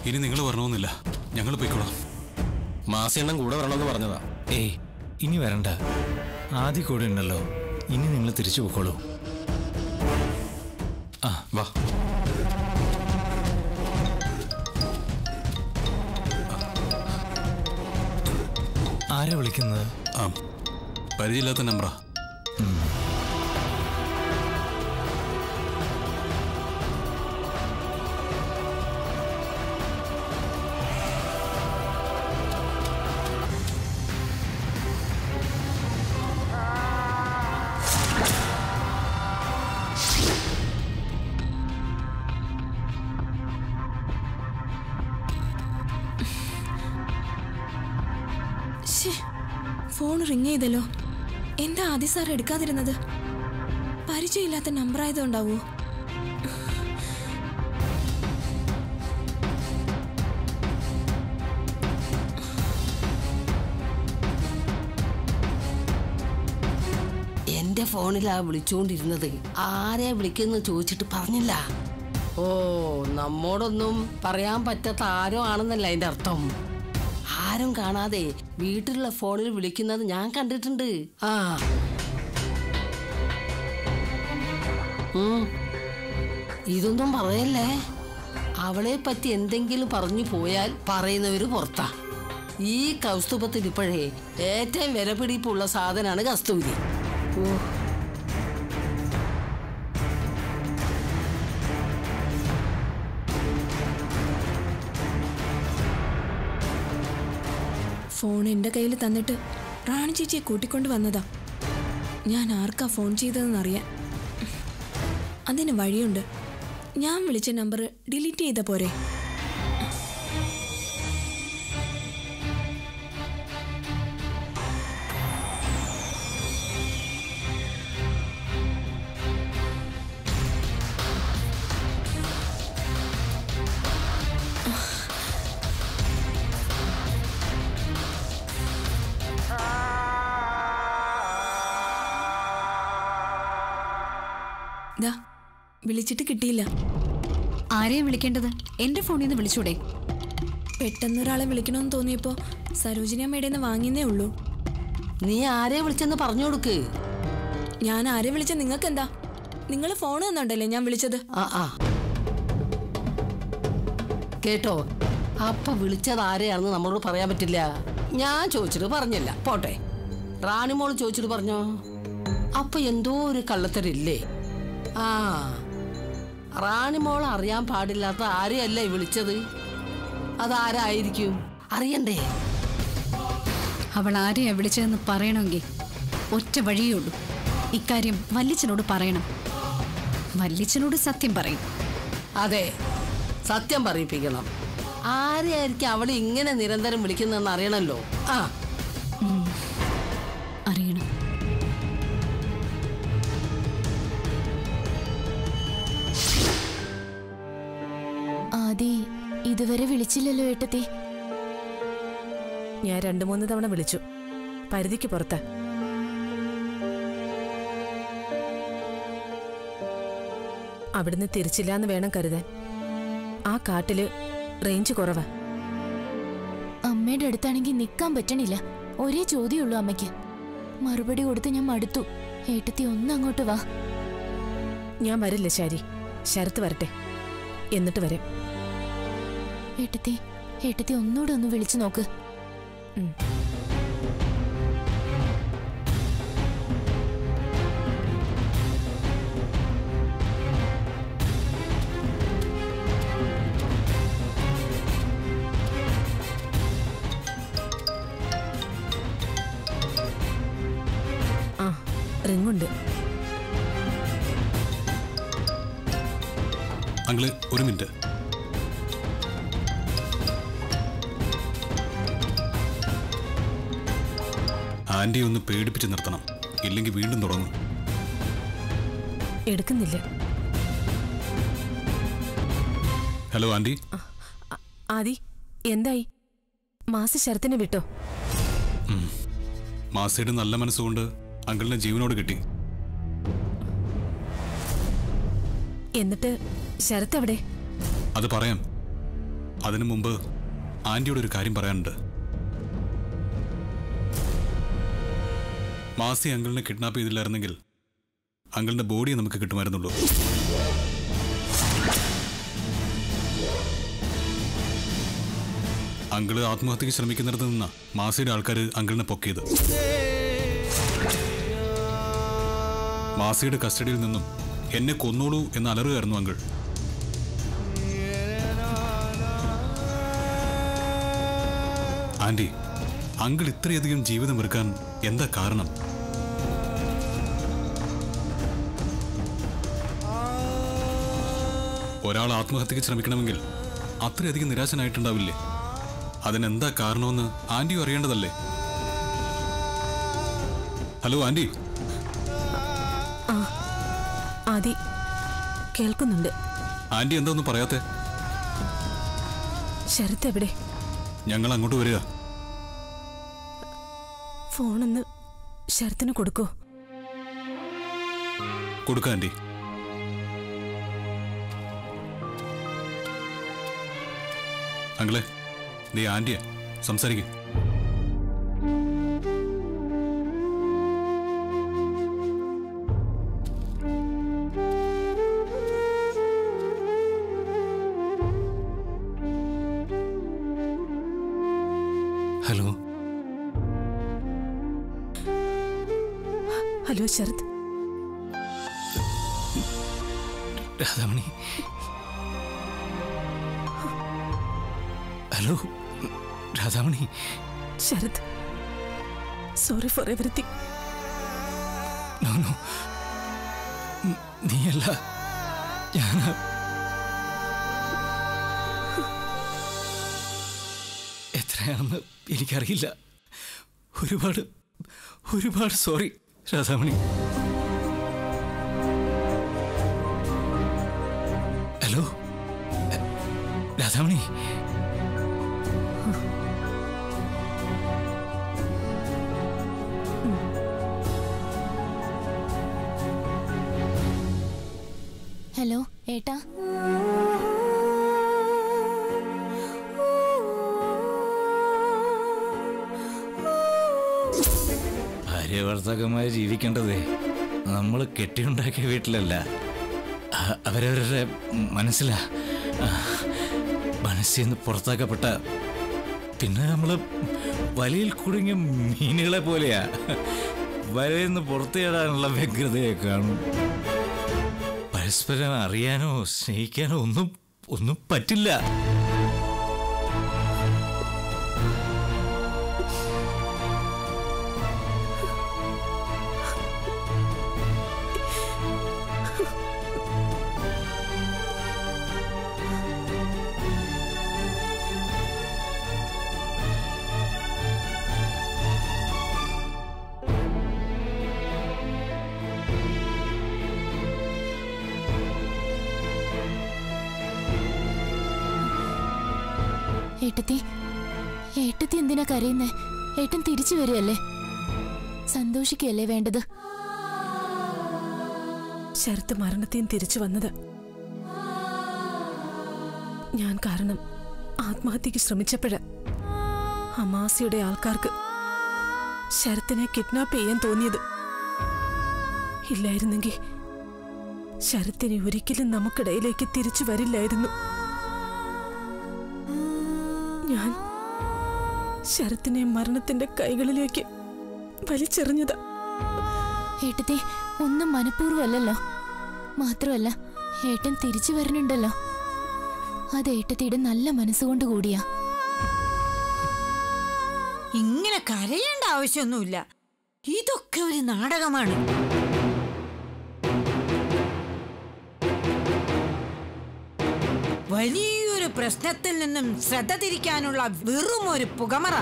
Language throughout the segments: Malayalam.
ഇനി നിങ്ങൾ വരണമെന്നില്ല ഞങ്ങൾ പോയിക്കോളാം മാസിയണ്ണം കൂടെ വരണമെന്ന് പറഞ്ഞതാ ഏയ് ഇനി വരണ്ട ആദ്യ കൂടെ ഉണ്ടല്ലോ ഇനി നിങ്ങൾ തിരിച്ചു പോയിക്കോളൂ ആ വാ ആരാ വിളിക്കുന്നത് ആ പരിചയമില്ലാത്ത നമ്പറാ ശ്ശേ, ഫോൺ റിങ് ചെയ്തല്ലോ എന്താ ആദ്യ സാർ എടുക്കാതിരുന്നത് പരിചയമില്ലാത്ത നമ്പർ ആയതുകൊണ്ടാവോ എന്റെ ഫോണിലാ വിളിച്ചുകൊണ്ടിരുന്നത് ആരെയാ വിളിക്കുന്നത് ചോദിച്ചിട്ട് പറഞ്ഞില്ല ഓ നമ്മോടൊന്നും പറയാൻ പറ്റാത്ത ആരോ ആണെന്നല്ല അതിന്റെ അർത്ഥം ആരും കാണാതെ വീട്ടിലുള്ള ഫോണിൽ വിളിക്കുന്നത് ഞാൻ കണ്ടിട്ടുണ്ട് ആ ഉം. ഇതൊന്നും പറയല്ലേ അവളെ പറ്റി എന്തെങ്കിലും പറഞ്ഞു പോയാൽ പറയുന്നവര് പുറത്താ ഈ കൗസ്തുഭത്തിൽ ഇപ്പോഴേ ഏറ്റവും വിലപിടിപ്പുള്ള സാധനമാണ് കസ്തൂരി ഓ ഫോൺ എന്റെ കയ്യിൽ തന്നിട്ട് റാണി ചേച്ചിയെ കൂട്ടിക്കൊണ്ട് വന്നതാ ഞാൻ ആർക്കാ ഫോൺ ചെയ്തതെന്നറിയാൻ അതിന് വഴിയുണ്ട് ഞാൻ വിളിച്ച നമ്പർ ഡിലീറ്റ് ചെയ്ത പോരെ ദാ വിളിച്ചിട്ട് കിട്ടിയില്ല ആരെയും വിളിക്കേണ്ടത് എന്റെ ഫോണിൽ നിന്ന് വിളിച്ചൂടെ പെട്ടെന്നൊരാളെ വിളിക്കണമെന്ന് തോന്നിയപ്പോ സരോജിനി അമ്മയുടെ നിന്ന് വാങ്ങിയേ ഉള്ളൂ നീ ആരെ വിളിച്ചെന്ന് പറഞ്ഞു കൊടുക്ക് ഞാൻ ആരെ വിളിച്ച നിങ്ങൾക്ക് എന്താ നിങ്ങൾ ഫോൺ തന്നുണ്ടല്ലേ ഞാൻ വിളിച്ചത് ആ ആ കേട്ടോ അപ്പ വിളിച്ചത് ആരെയാണെന്ന് നമ്മളോട് പറയാൻ പറ്റില്ല ഞാൻ ചോദിച്ചിട്ട് പറഞ്ഞില്ല പോട്ടെ റാണിമോൾ ചോദിച്ചിട്ട് പറഞ്ഞോ അപ്പൊ എന്തോ ഒരു കള്ളത്തരില്ലേ ആ റാണിമോൾ അറിയാൻ പാടില്ലാത്ത ആരെയല്ലേ വിളിച്ചത് അതാരായിരിക്കും അറിയണ്ടേ അവൾ ആരെയാ വിളിച്ചതെന്ന് പറയണമെങ്കിൽ ഒറ്റ വഴിയേ ഉള്ളൂ ഇക്കാര്യം വല്ലിച്ചനോട് പറയണം വല്ലിച്ചനോട് സത്യം പറയും അതെ സത്യം പറയിപ്പിക്കണം ആരെയായിരിക്കും അവളെ ഇങ്ങനെ നിരന്തരം വിളിക്കുന്നതെന്ന് അറിയണല്ലോ ആ അറിയണം ആദി ഇതുവരെ വിളിച്ചില്ലല്ലോ ഏട്ടത്തി ഞാൻ രണ്ടു മൂന്ന് തവണ വിളിച്ചു പരിധിക്ക് പുറത്ത് അവിടുന്ന് തിരിച്ചില്ലാന്ന് വേണം കരുതാൻ ആ കാട്ടില് റേഞ്ച് കുറവാ അമ്മയുടെ അടുത്താണെങ്കിൽ നിൽക്കാൻ പറ്റണില്ല ഒരേ ചോദ്യമുള്ളൂ അമ്മയ്ക്ക് മറുപടി കൊടുത്ത് ഞാൻ മടുത്തു ഏട്ടത്തി ഒന്ന് അങ്ങോട്ട് വാ ഞാൻ വരില്ല ശാരി ശരത്ത് വരട്ടെ എന്നിട്ട് വരാം ഏട്ടത്തി ഏട്ടത്തി ഒന്നുകൂടെ ഒന്ന് വിളിച്ചു നോക്ക് ആ റിങ്ങുണ്ട് അങ്കിള് ഒരു മിനിറ്റ് ആന്റി ഒന്ന് പേടിപ്പിച്ച് നിർത്തണം ഇല്ലെങ്കിൽ വീണ്ടും തുടങ്ങും എടുക്കുന്നില്ല ഹലോ ആന്റി ആ- ആദി എന്തായി മാസ ശരത്തിനെ വിട്ടോ മാസയുടെ നല്ല മനസ്സുകൊണ്ട് അങ്കിളിനെ ജീവനോട് കിട്ടി എന്നിട്ട് ശരത്ത് എവിടെ അത് പറയാം അതിനു മുമ്പ് ആന്റിയോട് ഒരു കാര്യം പറയാനുണ്ട് മാസി അങ്കിളിനെ കിഡ്നാപ്പ് ചെയ്തില്ലായിരുന്നെങ്കിൽ അങ്കിളിന്റെ ബോഡി നമുക്ക് കിട്ടുമായിരുന്നുള്ളൂ അങ്കിള് ആത്മഹത്യക്ക് ശ്രമിക്കുന്നിടത്ത് നിന്നാ മാസിയുടെ ആൾക്കാർ അങ്കിളിനെ പൊക്കിയത് മാസിയുടെ കസ്റ്റഡിയിൽ നിന്നും എന്നെ കൊന്നോളൂ എന്ന് അലറുകയായിരുന്നു അങ്കിൾ ആന്റി അങ്കിൾ ഇത്രയധികം ജീവിതം വെറുക്കാൻ എന്താ കാരണം ഒരാൾ ആത്മഹത്യക്ക് ശ്രമിക്കണമെങ്കിൽ അത്രയധികം നിരാശനായിട്ടുണ്ടാവില്ലേ അതിനെന്താ കാരണമെന്ന് ആന്റിയും അറിയേണ്ടതല്ലേ ഹലോ ആന്റി ആദി കേൾക്കുന്നുണ്ട് ആന്റി എന്താ ഒന്നും പറയാത്തെ ശരത്ത് എവിടെ ഞങ്ങൾ അങ്ങോട്ട് വരിക ഫോണൊന്ന് ശരത്തിന് കൊടുക്കോ കൊടുക്കാം ആന്റി അങ്കിളെ നീ ആന്റിയാ സംസാരിക്കും hello hello Sarath Radhamani hello Radhamani Sarath sorry for everything no no നീയല്ല ഞാൻ എത്രയാണെന്ന് എനിക്കറിയില്ല ഒരുപാട് ഒരുപാട് sorry Radhamani hello Radhamani hello ഏട്ടാ ഭാര്യ ഭർത്താക്കന്മാര് ജീവിക്കേണ്ടതേ നമ്മൾ കെട്ടിയുണ്ടാക്കിയ വീട്ടിലല്ല അ- അവരവരുടെ മനസ്സിലാ ആ, മനസ്സിൽ നിന്ന് പുറത്താക്കപ്പെട്ട പിന്നെ നമ്മൾ വലയിൽ കുടുങ്ങിയ മീനുകളെ പോലെയാ വലയിൽ നിന്ന് പുറത്തേടാനുള്ള വ്യഗ്രതയെ കാണും പരസ്പരം അറിയാനോ സ്നേഹിക്കാനോ ഒന്നും ഒന്നും പറ്റില്ല ഏട്ടത്തി ഏട്ടത്തി എന്തിനാ കരയുന്നേ ഏട്ടൻ തിരിച്ചു വരികയല്ലേ സന്തോഷിക്കുകയല്ലേ വേണ്ടത് ശരത്ത് മരണത്തിൽ നിന്ന് തിരിച്ചു വന്നത് ഞാൻ കാരണം ആത്മഹത്യക്ക് ശ്രമിച്ചപ്പോഴ അമാസിയുടെ ആൾക്കാർക്ക് ശരത്തിനെ കിഡ്നാപ്പ് ചെയ്യാൻ തോന്നിയത് ഇല്ലായിരുന്നെങ്കിൽ ശരത്തിനെ ഒരിക്കലും നമുക്കിടയിലേക്ക് തിരിച്ചു വരില്ലായിരുന്നു ഞാൻ ശരത്തിനെ മരണത്തിന്റെ കൈകളിലേക്ക് വലിച്ചെറിഞ്ഞതാ ഏട്ടത്തി ഒന്നും മനഃപൂർവ്വമല്ലല്ലോ മാത്രമല്ല ഏട്ടൻ തിരിച്ചു വരുന്നുണ്ടല്ലോ അത് ഏട്ടത്തിയുടെ നല്ല മനസ്സുകൊണ്ട് കൂടിയാ ഇങ്ങനെ കരയേണ്ട ആവശ്യമൊന്നുമില്ല ഇതൊക്കെ ഒരു നാടകമാണ് വലിയൊരു പ്രശ്നത്തിൽ നിന്നും ശ്രദ്ധ തിരിക്കാനുള്ള വെറും ഒരു പുകമറ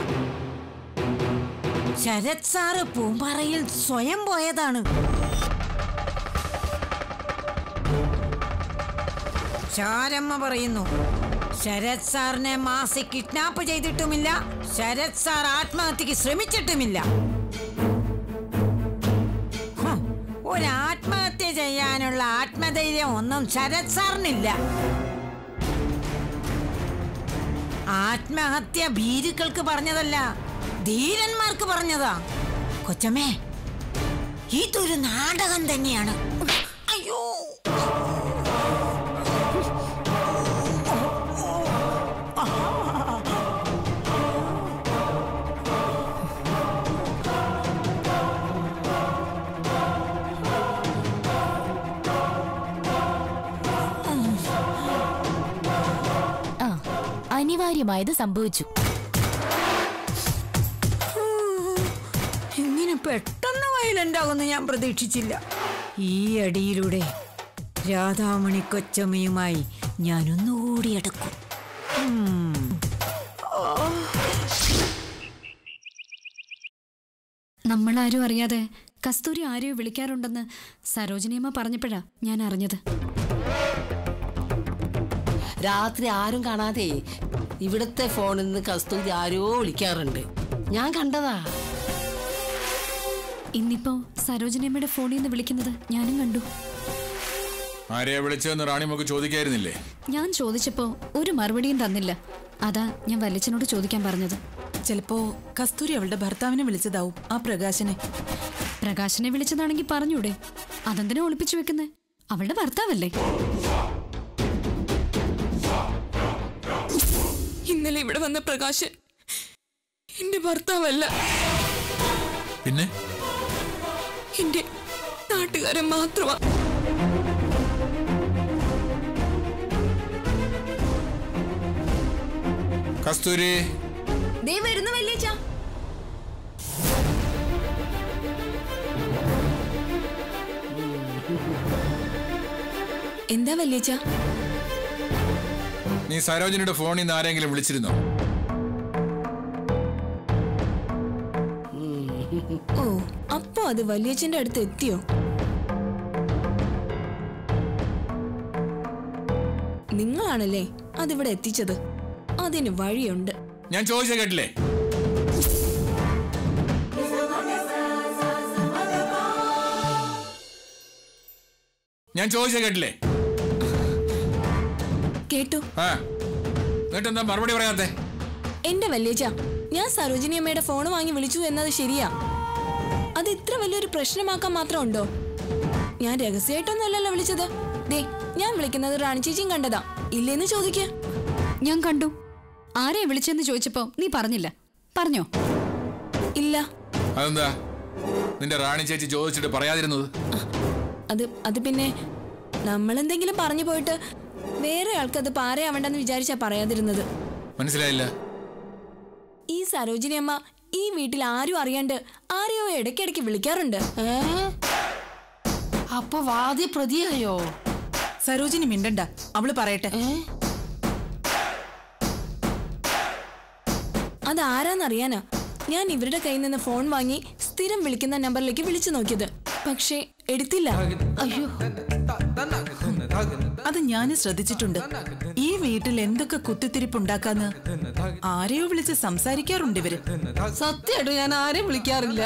ശരത് സാറ് പൂമ്പാറയിൽ സ്വയം പോയതാണ് ശാരമ്മ പറയുന്നു ശരത് സാറിനെ മാസി കിഡ്നാപ്പ് ചെയ്തിട്ടുമില്ല ശരത് സാർ ആത്മഹത്യക്ക് ശ്രമിച്ചിട്ടുമില്ല ഹും, ഒരു ആത്മഹത്യ ചെയ്യാനുള്ള ആത്മധൈര്യം ഒന്നും ശരത് സാറിനില്ല ആത്മഹത്യ ഭീരുക്കൾക്ക് പറഞ്ഞതല്ല ധീരന്മാർക്ക് പറഞ്ഞതാ കൊച്ചമ്മേ ഇതൊരു നാടകം തന്നെയാണ് അയ്യോ ആ അനിവാര്യമായത് സംഭവിച്ചു ഇങ്ങനെ പെട്ടെന്ന് വയലന്റ് ആകുമെന്ന് ഞാൻ പ്രതീക്ഷിച്ചില്ല ഈ അടിയിലൂടെ രാധാമണി കൊച്ചമ്മയുമായി ഞാനൊന്നുകൂടി എടുക്കും നമ്മളാരും അറിയാതെ കസ്തൂരി ആരെയോ വിളിക്കാറുണ്ടെന്ന് സരോജിനിയമ്മ പറഞ്ഞപ്പോഴാ ഞാൻ അറിഞ്ഞത് രാത്രി ആരും കാണാതെ ഇവിടുത്തെ ഫോണിൽ നിന്ന് കസ്തൂരി ആരോ വിളിക്കാറുണ്ട് ഞാൻ കണ്ടതാ ഇന്നിപ്പോ സരോജിനിയമ്മയുടെ ഫോണിൽ നിന്ന് വിളിക്കുന്നത് ഞാനും കണ്ടു ആരെയാ വിളിച്ചതെന്ന് റാണി നമുക്ക് ചോദിക്കായിരുന്നില്ലേ ഞാൻ ചോദിച്ചപ്പോ ഒരു മറുപടിയും തന്നില്ല അതാ ഞാൻ വല്യച്ഛനോട് ചോദിക്കാൻ പറഞ്ഞത് ചിലപ്പോ കസ്തൂരി അവളുടെ ഭർത്താവിനെ വിളിച്ചതാവും ആ പ്രകാശനെ പ്രകാശനെ വിളിച്ചതാണെങ്കിൽ പറഞ്ഞൂടെ അതെന്തിനാ ഒളിപ്പിച്ചു വെക്കുന്നേ അവളുടെ ഭർത്താവല്ലേ ഇന്നലെ ഇവിടെ വന്ന പ്രകാശൻ എന്റെ ഭർത്താവല്ല പിന്നെ എന്റെ നാട്ടുകാരൻ മാത്രമാ കസ്തൂരി ദേ വരുന്നു വല്യച്ഛ എന്താ വല്യച്ഛ നീ സരോജിനിയുടെ ഫോണിൽ നിന്ന് ആരെങ്കിലും വിളിച്ചിരുന്നോ ഓ അപ്പൊ അത് വല്യച്ഛന്റെ അടുത്ത് എത്തിയോ നിങ്ങളാണല്ലേ അതിവിടെ എത്തിച്ചത് അതിന് വഴിയുണ്ട് ഞാൻ ചോദിച്ച കേട്ടില്ലേ ഞാൻ ചോദിച്ച കേട്ടില്ലേ കേട്ടു ആ എന്നിട്ട് എന്താ മറുപടി പറയാത്തെ എന്റെ വല്യച്ഛ ഞാൻ സരോജിനി അമ്മയുടെ ഫോൺ വാങ്ങി വിളിച്ചു എന്നത് ശരിയാ അത് ഇത്ര വലിയൊരു പ്രശ്നമാക്കാൻ മാത്രം ഉണ്ടോ ഞാൻ രഹസ്യമായിട്ടൊന്നുമല്ലല്ലോ വിളിച്ചത് ദേ ഞാൻ വിളിക്കുന്നത് റാണി ചേച്ചിയും കണ്ടതാ ഇല്ലേന്ന് ചോദിക്ക ഞാൻ കണ്ടു ആരെയാ വിളിച്ചെന്ന് ചോദിച്ചപ്പോ നീ പറഞ്ഞില്ല പറഞ്ഞോ ഇല്ല അതെന്താ നിന്റെ റാണി ചേച്ചി ചോദിച്ചിട്ട് പറയാതിരുന്നത് അത് അത് പിന്നെ നമ്മളെന്തെങ്കിലും പറഞ്ഞു പോയിട്ട് വേറെ ആൾക്കത് പാരയാവണ്ടെന്ന് വിചാരിച്ചാ പറയാതിരുന്നത് മനസ്സിലായില്ല ഈ സരോജിനി അമ്മ ഈ വീട്ടിൽ ആരും അറിയാണ്ട് ആരെയോ ഇടയ്ക്കിടയ്ക്ക് വിളിക്കാറുണ്ട് ഏ അപ്പൊ വാദ്യ പ്രതിയായോ സരോജിനി മിണ്ടണ്ട അവള് പറയട്ടെ ഏ അത് ആരാന്നറിയാനാ ഞാൻ ഇവരുടെ കയ്യിൽ നിന്ന് ഫോൺ വാങ്ങി സ്ഥിരം വിളിക്കുന്ന നമ്പറിലേക്ക് വിളിച്ചു നോക്കിയത് പക്ഷേ എടുത്തില്ല അയ്യോ അത് ഞാൻ ശ്രദ്ധിച്ചിട്ടുണ്ട് ഈ വീട്ടിൽ എന്തൊക്കെ കുത്തിത്തിരിപ്പുണ്ടാക്കാന്ന് ആരെയോ വിളിച്ച് സംസാരിക്കാറുണ്ട് ഇവര് സത്യമായിട്ടും ഞാൻ ആരെയും വിളിക്കാറില്ല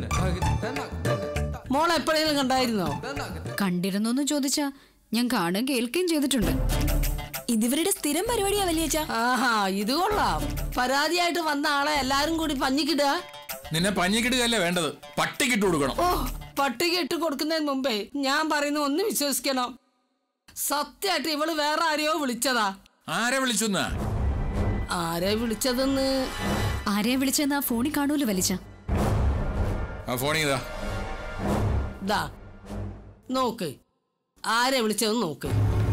മോൾ എപ്പോഴേലും കണ്ടായിരുന്നോ കണ്ടിരുന്നോന്ന് ചോദിച്ചാ ഞാൻ കാണുകയും കേൾക്കുകയും ചെയ്തിട്ടുണ്ട് ഇതിവരുടെ സ്ഥിരം പരിപാടിയാ വലിയച്ച ആഹാ ഇത് കൊള്ളാം പരാതിയായിട്ട് വന്ന ആളെ എല്ലാരും കൂടി പഞ്ഞിക്കിടുക നിന്നെ പഞ്ഞിക്കിടുകയല്ല വേണ്ടത് പട്ടിക്കിട്ട് കൊടുക്കണം ഓ പട്ടിക ഇട്ട് കൊടുക്കുന്നതിന് മുമ്പേ ഞാൻ പറയുന്ന ഒന്ന് വിശ്വസിക്കണം സത്യമായിട്ട് ഇവള് വേറെ ആരെയോ വിളിച്ചതാ ആരെ വിളിച്ചുന്നാ ആരെ വിളിച്ചതെന്ന് ആരെയാ വിളിച്ചെന്ന് ആ ഫോണിൽ കാണൂല വലിച്ച ആ ഫോണിൽ ഇതാ ദാ നോക്ക് ആരെ വിളിച്ചതെന്ന് നോക്ക്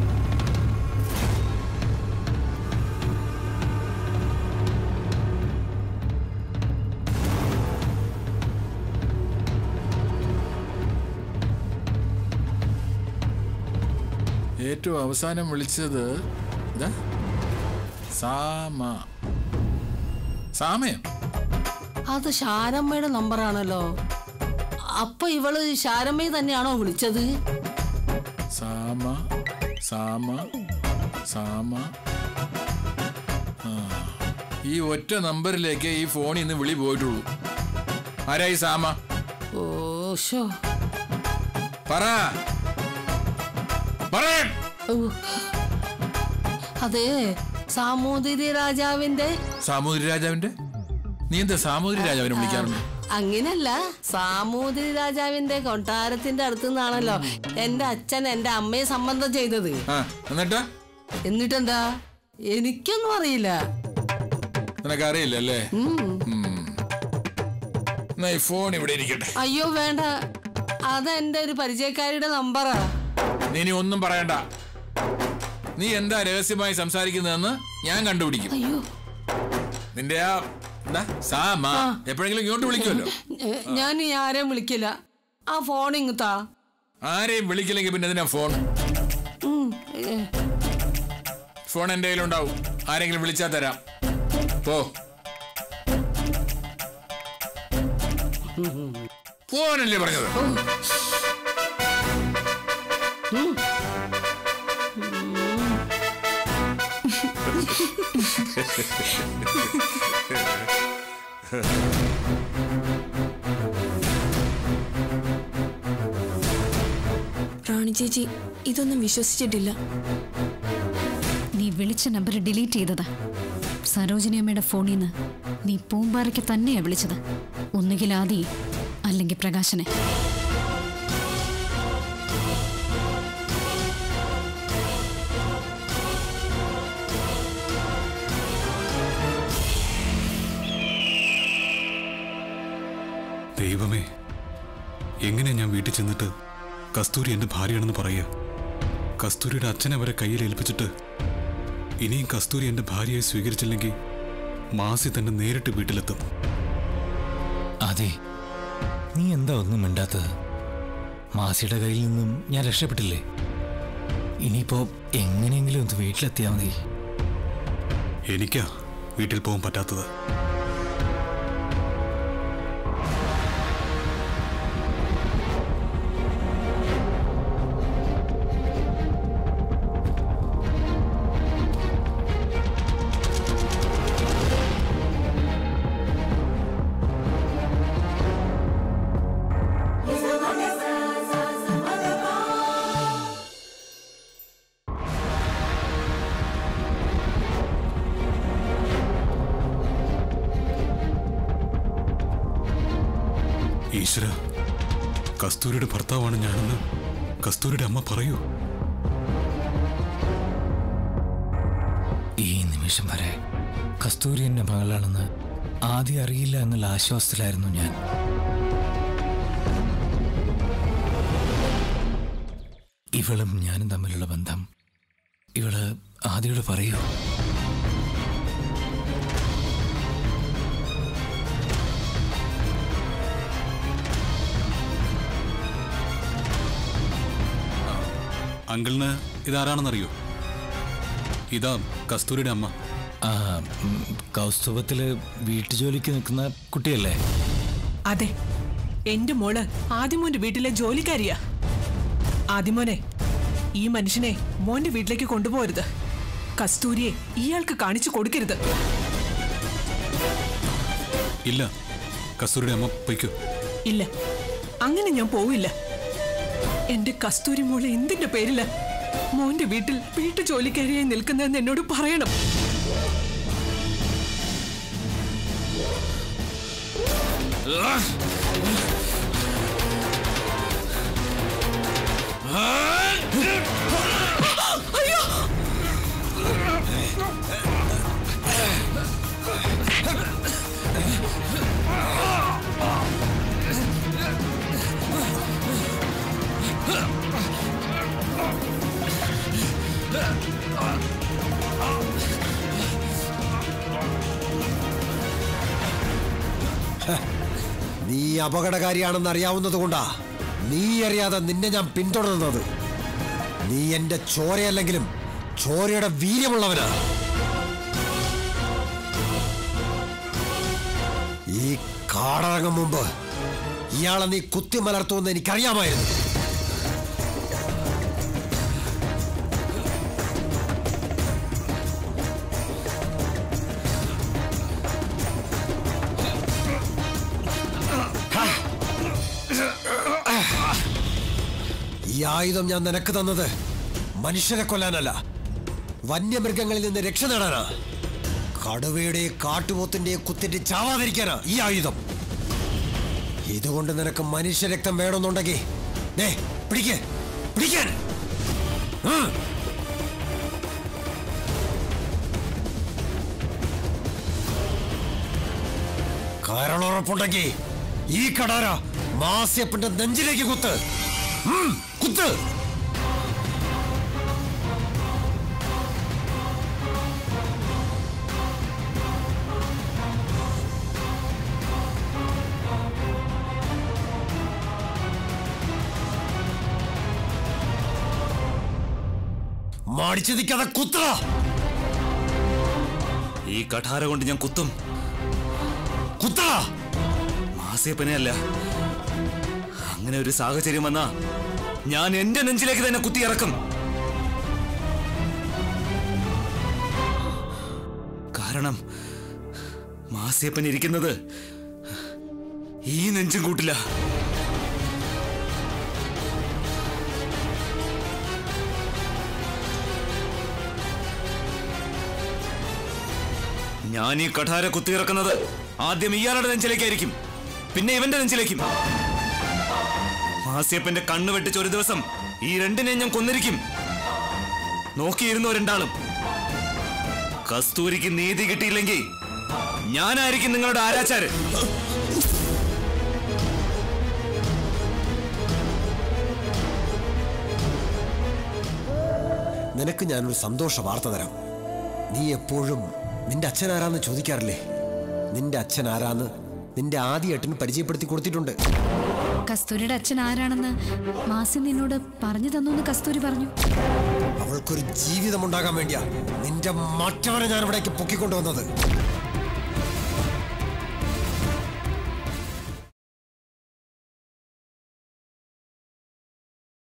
ഏറ്റവും അവസാനം വിളിച്ചത് ഇതാ സാമ സാമയോ അത് ശാരമ്മയുടെ നമ്പറാണല്ലോ അപ്പൊ ഇവള് ശാരമ്മയെ തന്നെയാണോ വിളിച്ചത് സാമ സാമ സാമ ആ, ഈ ഒറ്റ നമ്പറിലേക്ക് ഈ ഫോണിൽ നിന്ന് വിളി പോയിട്ടുള്ളൂ ആരായി സാമ ഓ ഷോ പറ പറയാൻ ഓ. അതെ സാമൂതിരി രാജാവിന്റെ സാമൂതിരി രാജാവിന്റെ നീ എന്താ സാമൂതിരി രാജാവിനെ വിളിക്കാറുണ്ട് അങ്ങനല്ല സാമൂതിരി രാജാവിന്റെ കൊട്ടാരത്തിന്റെ അടുത്തു നിന്നാണല്ലോ എന്റെ അച്ഛൻ എന്റെ അമ്മയെ സംബന്ധം ചെയ്തത് ആ എന്നിട്ടാ എന്നിട്ടെന്താ എനിക്കൊന്നും അറിയില്ല നിനക്ക് അറിയില്ല അല്ലേ ഉം. എന്നാ ഈ ഫോൺ ഇവിടെ ഇരിക്കട്ടെ അയ്യോ വേണ്ട അതെന്റെ ഒരു പരിചയക്കാരിയുടെ നമ്പറാ നീ ഇനി ഒന്നും പറയണ്ട നീ എന്താ രഹസ്യമായി സംസാരിക്കുന്നതെന്ന് ഞാൻ കണ്ടുപിടിക്കും അയ്യോ നിന്റെ ആ എന്താ സാമ എപ്പോഴെങ്കിലും ഇങ്ങോട്ട് വിളിക്കുമല്ലോ ഏ, ഞാൻ ഈ ആരെയും വിളിക്കില്ല ആ ഫോൺ ഇങ്ങത്താ ആരെയും വിളിക്കില്ലെങ്കിൽ പിന്നെ എന്തിനാ ഫോൺ ഫോൺ എന്റെ കയ്യിലുണ്ടാവും ആരെങ്കിലും വിളിച്ചാൽ തരാം പോ ഫോനല്ലേ പറഞ്ഞത് റാണി ചേച്ചി ഇതൊന്നും വിശ്വസിച്ചിട്ടില്ല നീ വിളിച്ച നമ്പർ ഡിലീറ്റ് ചെയ്തതാ സരോജിനി അമ്മയുടെ ഫോണിൽ നിന്ന് നീ പൂമ്പാറയ്ക്ക് തന്നെയാ വിളിച്ചത് ഒന്നുകിൽ ആദി അല്ലെങ്കിൽ പ്രകാശനെ ദൈവമേ എങ്ങനെ ഞാൻ വീട്ടിൽ ചെന്നിട്ട് കസ്തൂരി എന്റെ ഭാര്യയാണെന്ന് പറയുക കസ്തൂരിയുടെ അച്ഛനെ അവരെ കയ്യിൽ ഏൽപ്പിച്ചിട്ട് ഇനിയും കസ്തൂരി എന്റെ ഭാര്യയെ സ്വീകരിച്ചില്ലെങ്കിൽ മാസി തന്നെ നേരിട്ട് വീട്ടിലെത്തും അതെ നീ എന്താ ഒന്നും മിണ്ടാത്തത് മാസിയുടെ കയ്യിൽ നിന്നും ഞാൻ രക്ഷപ്പെട്ടില്ലേ ഇനിയിപ്പോ എങ്ങനെയെങ്കിലും ഒന്ന് വീട്ടിലെത്തിയാൽ മതി എനിക്കാ വീട്ടിൽ പോകാൻ പറ്റാത്തത് ഈശ്വര കസ്തൂരിയുടെ ഭർത്താവാണ് ഞാനെന്ന് കസ്തൂരിയുടെ അമ്മ പറയൂ ഈ നിമിഷം വരെ കസ്തൂരി എന്റെ മകളാണെന്ന് ആദ്യം അറിയില്ല എന്നുള്ള ആശ്വാസത്തിലായിരുന്നു ഞാൻ ഇവളും ഞാനും തമ്മിലുള്ള ബന്ധം ഇവള് ആദ്യയോട് പറയൂ അങ്കിളിന് ഇതാരാണെന്നറിയോ ഇതാ കസ്തൂരിയുടെ അമ്മ ആ ഉം, കൗസ്തുഭത്തില് വീട്ടുജോലിക്ക് നിൽക്കുന്ന കുട്ടിയല്ലേ അതെ എന്റെ മോള് ആദിമോന്റെ വീട്ടിലെ ജോലിക്കാരിയാ ആദിമോനെ ഈ മനുഷ്യനെ മോന്റെ വീട്ടിലേക്ക് കൊണ്ടുപോകരുത് കസ്തൂരിയെ ഇയാൾക്ക് കാണിച്ചു കൊടുക്കരുത് ഇല്ല കസ്തൂരിയുടെ അമ്മ പൊയ്ക്കോ ഇല്ല അങ്ങനെ ഞാൻ പോവില്ല എന്റെ കസ്തൂരി മോള് എന്തിന്റെ പേരില മോന്റെ വീട്ടിൽ വീട്ടു ജോലിക്കാരിയായി നിൽക്കുന്നതെന്ന് എന്നോട് പറയണം നീ അപകടകാരിയാണെന്ന് അറിയാവുന്നത് കൊണ്ടാ നീ അറിയാതെ നിന്നെ ഞാൻ പിന്തുടർന്നത് നീ എന്റെ ചോരയല്ലെങ്കിലും ചോരയുടെ വീര്യമുള്ളവനാ ഈ കാടറങ്ങും മുമ്പ് ഇയാളെ നീ കുത്തിമലർത്തുമെന്ന് എനിക്കറിയാമായിരുന്നു ഈ ആയുധം ഞാൻ നിനക്ക് തന്നത് മനുഷ്യരെ കൊല്ലാനല്ല വന്യമൃഗങ്ങളിൽ നിന്ന് രക്ഷ നേടാനാ കടുവയുടെ കാട്ടുപോത്തിന്റെ കുത്തിട്ട് ചാവാതിരിക്കാനാ ഈ ആയുധം ഇതുകൊണ്ട് നിനക്ക് മനുഷ്യരക്തം വേണമെന്നുണ്ടെങ്കിൽ ദേ പിടിക്ക് പിടിക്കാൻ ആ. കാരണം ഉറപ്പുണ്ടെങ്കിൽ ഈ കടാര മാസ്യപ്പന്റെ നെഞ്ചിലേക്ക് കുത്ത് ഉം, കുത്ത് മടിച്ചു നിൽക്കാതെ കുത്തറ ഈ കഠാര കൊണ്ട് ഞാൻ കുത്തും കുത്തറ മാസേപ്പനെ അല്ല അങ്ങനെ ഒരു സാഹചര്യം വന്നാ ഞാൻ എന്റെ നെഞ്ചിലേക്ക് തന്നെ കുത്തി ഇറക്കും കാരണം മാസേപ്പൻ ഇരിക്കുന്നത് ഈ നെഞ്ചും കൂട്ടില്ല ഞാൻ ഈ കഠാര കുത്തിയിറക്കുന്നത് ആദ്യം ഇയാളുടെ നെഞ്ചിലേക്കായിരിക്കും പിന്നെ ഇവന്റെ നെഞ്ചിലേക്കും മാസ്യപ്പന്റെ കണ്ണു വെട്ടിച്ച് ഒരു ദിവസം ഈ രണ്ടിനെയും ഞാൻ കൊന്നിരിക്കും നോക്കിയിരുന്നോ രണ്ടാളും കസ്തൂരിക്ക് നീതി കിട്ടിയില്ലെങ്കിൽ ഞാനായിരിക്കും നിങ്ങളുടെ ആരാച്ചാര് നിനക്ക് ഞാനൊരു സന്തോഷ വാർത്ത തരാം നീ എപ്പോഴും നിന്റെ അച്ഛൻ ആരാന്ന് ചോദിക്കാറില്ലേ നിന്റെ അച്ഛൻ ആരാന്ന് നിന്റെ ആദ്യ ഏട്ടന് പരിചയപ്പെടുത്തി കൊടുത്തിട്ടുണ്ട് കസ്തൂരിയുടെ അച്ഛൻ ആരാണെന്ന് മാസി നിന്നോട് പറഞ്ഞു തന്നു എന്ന് കസ്തൂരി പറഞ്ഞു അവൾക്കൊരു ജീവിതം ഉണ്ടാകാൻ വേണ്ടിയാ നിന്റെ മറ്റവനെ ഞാൻ ഇവിടേക്ക് പൊക്കിക്കൊണ്ടുവന്നത്